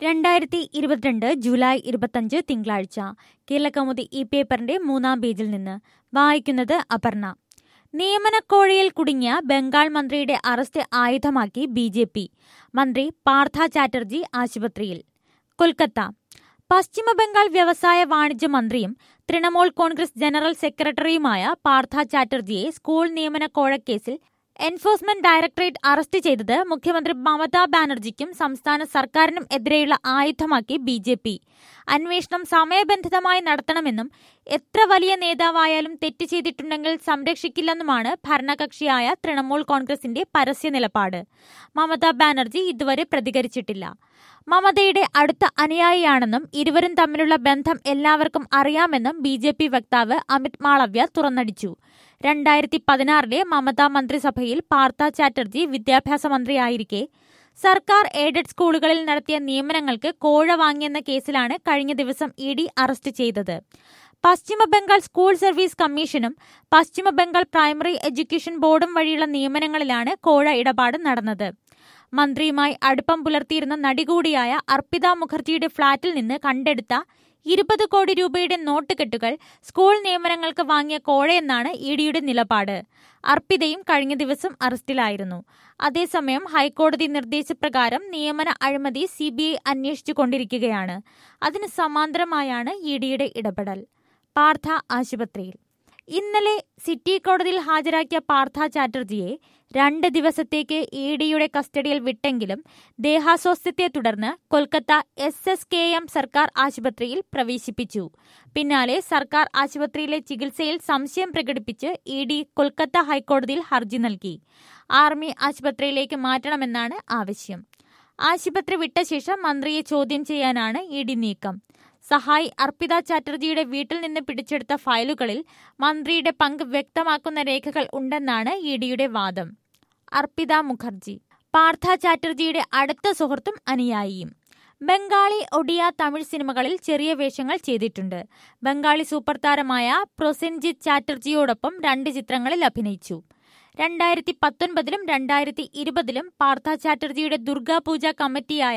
രണ്ടായിരത്തി ഇരുപത്തിരണ്ട് ജൂലൈ ഇരുപത്തഞ്ച് തിങ്കളാഴ്ച കേരളകൗമുദി ഈ പേപ്പറിന്റെ മൂന്നാം പേജിൽ നിന്ന് വായിക്കുന്നത് അപർണ നിയമനക്കോഴയിൽ കുടുങ്ങിയ ബംഗാൾ മന്ത്രിയുടെ അറസ്റ്റ് ആയുധമാക്കി ബി ജെ പി മന്ത്രി പാർത്ഥ ചാറ്റർജി ആശുപത്രിയിൽ കൊൽക്കത്ത പശ്ചിമ ബംഗാൾ വ്യവസായ വാണിജ്യ മന്ത്രിയും തൃണമൂൽ കോൺഗ്രസ് ജനറൽ സെക്രട്ടറിയുമായ പാർത്ഥ ചാറ്റർജിയെ സ്കൂൾ നിയമന കോഴക്കേസിൽ എൻഫോഴ്സ്മെന്റ് ഡയറക്ടറേറ്റ് അറസ്റ്റ് ചെയ്തത് മുഖ്യമന്ത്രി മമതാ ബാനർജിക്കും സംസ്ഥാന സർക്കാരിനും എതിരെയുള്ള ആയുധമാക്കി ബി ജെ പി അന്വേഷണം സമയബന്ധിതമായി നടത്തണമെന്നും എത്ര വലിയ നേതാവായാലും തെറ്റ് ചെയ്തിട്ടുണ്ടെങ്കിൽ സംരക്ഷിക്കില്ലെന്നുമാണ് ഭരണകക്ഷിയായ തൃണമൂൽ കോൺഗ്രസിന്റെ പരസ്യ നിലപാട് മമതാ ബാനർജി ഇതുവരെ പ്രതികരിച്ചിട്ടില്ല മമതയുടെ അടുത്ത അനുയായിയാണെന്നും ഇരുവരും തമ്മിലുള്ള ബന്ധം എല്ലാവർക്കും അറിയാമെന്നും ബി ജെ പി വക്താവ് അമിത് മാളവ്യ തുറന്നടിച്ചു രണ്ടായിരത്തി പതിനാറിലെ മമതാ മന്ത്രിസഭയിൽ പാർത്ഥ ചാറ്റർജി വിദ്യാഭ്യാസ മന്ത്രിയായിരിക്കെ സർക്കാർ എയ്ഡഡ് സ്കൂളുകളിൽ നടത്തിയ നിയമനങ്ങൾക്ക് കോഴ വാങ്ങിയെന്ന കേസിലാണ് കഴിഞ്ഞ ദിവസം ഇ ഡി അറസ്റ്റ് ചെയ്തത് പശ്ചിമ ബംഗാൾ സ്കൂൾ സർവീസ് കമ്മീഷനും പശ്ചിമ ബംഗാൾ പ്രൈമറി എഡ്യൂക്കേഷൻ ബോർഡും വഴിയുള്ള നിയമനങ്ങളിലാണ് കോഴ ഇടപാട് നടന്നത് മന്ത്രിയുമായി അടുപ്പം പുലർത്തിയിരുന്ന നടി കൂടിയായ അർപ്പിത മുഖർജിയുടെ ഫ്ളാറ്റിൽ നിന്ന് കണ്ടെടുത്ത ഇരുപത് കോടി രൂപയുടെ നോട്ടുകെട്ടുകൾ സ്കൂൾ നിയമനങ്ങൾക്ക് വാങ്ങിയ കോഴയെന്നാണ് ഇ ഡിയുടെ നിലപാട് അർപ്പിതയും കഴിഞ്ഞ ദിവസം അറസ്റ്റിലായിരുന്നു അതേസമയം ഹൈക്കോടതി നിർദ്ദേശപ്രകാരം നിയമന അഴിമതി സി ബി ഐ അന്വേഷിച്ചു കൊണ്ടിരിക്കുകയാണ് അതിന് സമാന്തരമായാണ് ഇ ഡിയുടെ ഇടപെടൽ പാർത്ഥ ആശുപത്രിയിൽ ഇന്നലെ സിറ്റി കോടതിയിൽ ഹാജരാക്കിയ പാർത്ഥ ചാറ്റർജിയെ രണ്ട് ദിവസത്തേക്ക് ഇ ഡിയുടെ കസ്റ്റഡിയിൽ വിട്ടെങ്കിലും ദേഹാസ്വാസ്ഥ്യത്തെ തുടർന്ന് Kolkata S S K M സർക്കാർ ആശുപത്രിയിൽ പ്രവേശിപ്പിച്ചു പിന്നാലെ സർക്കാർ ആശുപത്രിയിലെ ചികിത്സയിൽ സംശയം പ്രകടിപ്പിച്ച് ഇ ഡി കൊൽക്കത്ത ഹൈക്കോടതിയിൽ ഹർജി നൽകി ആർമി ആശുപത്രിയിലേക്ക് മാറ്റണമെന്നാണ് ആവശ്യം ആശുപത്രി വിട്ട ശേഷം മന്ത്രിയെ ചോദ്യം ചെയ്യാനാണ് ഇ ഡി നീക്കം സഹായി അർപ്പിത ചാറ്റർജിയുടെ വീട്ടിൽ നിന്ന് പിടിച്ചെടുത്ത ഫയലുകളിൽ മന്ത്രിയുടെ പങ്ക് വ്യക്തമാക്കുന്ന രേഖകൾ ഉണ്ടെന്നാണ് ഇ ഡിയുടെ വാദം അർപ്പിത മുഖർജി പാർത്ഥ ചാറ്റർജിയുടെ അടുത്ത സുഹൃത്തും അനുയായിയും ബംഗാളി ഒഡിയ തമിഴ് സിനിമകളിൽ ചെറിയ വേഷങ്ങൾ ചെയ്തിട്ടുണ്ട് ബംഗാളി സൂപ്പർ താരമായ പ്രൊസെൻജിത് ചാറ്റർജിയോടൊപ്പം രണ്ട് ചിത്രങ്ങളിൽ അഭിനയിച്ചു രണ്ടായിരത്തി പത്തൊൻപതിലും രണ്ടായിരത്തി ഇരുപതിലും പാർത്ഥ ചാറ്റർജിയുടെ ദുർഗാപൂജ കമ്മിറ്റിയായ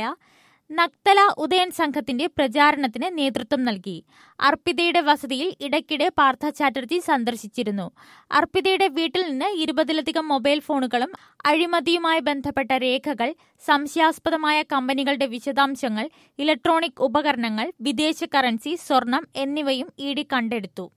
നക്തല ഉദയൻ സംഘത്തിന്റെ പ്രചാരണത്തിന് നേതൃത്വം നൽകി അർപ്പിതയുടെ വസതിയിൽ ഇടയ്ക്കിടെ പാർത്ഥ ചാറ്റർജി സന്ദർശിച്ചിരുന്നു അർപ്പിതയുടെ വീട്ടിൽ നിന്ന് ഇരുപതിലധികം മൊബൈൽ ഫോണുകളും അഴിമതിയുമായി ബന്ധപ്പെട്ട രേഖകൾ സംശയാസ്പദമായ കമ്പനികളുടെ വിശദാംശങ്ങൾ ഇലക്ട്രോണിക് ഉപകരണങ്ങൾ വിദേശ കറൻസി സ്വർണം എന്നിവയും ഇ ഡി കണ്ടെടുത്തു